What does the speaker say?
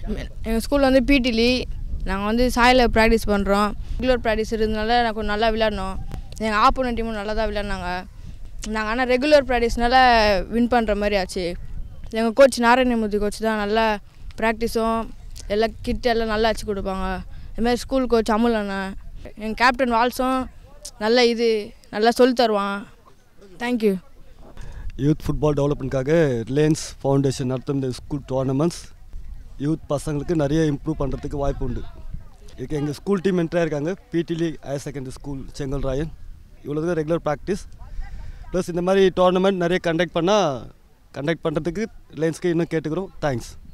எங்கள் ஸ்கூலில் வந்து பிடிலி நாங்கள் வந்து சாயில் ப்ராக்டிஸ் பண்ணுறோம் ரெகுலர் ப்ராக்டிஸ் இருந்தனால நான் கொஞ்சம் நல்லா விளையாடணும் எங்கள் ஆப்போனன்ட் டீமும் நல்லா தான் விளையாடினாங்க நாங்கள் ஆனால் ரெகுலர் ப்ராக்டிஸ்னால வின் பண்ணுற மாதிரி ஆச்சு எங்கள் கோச் நாராயணமூர்த்தி கோச் தான் நல்லா ப்ராக்டிஸும் எல்லா கிட் எல்லாம் நல்லா வச்சு கொடுப்பாங்க அதுமாதிரி ஸ்கூல் கோச் அமுல் அண்ணன் எங்கள் கேப்டன் வால்ஸும் நல்ல இது நல்லா சொல்லி தருவான் தேங்க்யூ யூத் ஃபுட்பால் டெவலப்மெண்ட்காக ரிலையன்ஸ் ஃபவுண்டேஷன் நடத்தும் இந்த ஸ்கூல் டோர்னமெண்ட்ஸ் யூத் பசங்களுக்கு நிறைய இம்ப்ரூவ் பண்ணுறதுக்கு வாய்ப்பு உண்டு இதுக்கு எங்கள் ஸ்கூல் டீம் என்ட்ராக இருக்காங்க பிடிலி ஹையர் செகண்டரி ஸ்கூல் செங்கல் ராயன் இவ்வளோ ரெகுலர் ப்ராக்டிஸ் ப்ளஸ் இந்த மாதிரி டோர்னமெண்ட் நிறைய கண்டக்ட் பண்ணால் கண்டக்ட் பண்ணுறதுக்கு ரிலையன்ஸ்க்கு இன்னும் கேட்டுக்கிறோம் தேங்க்ஸ்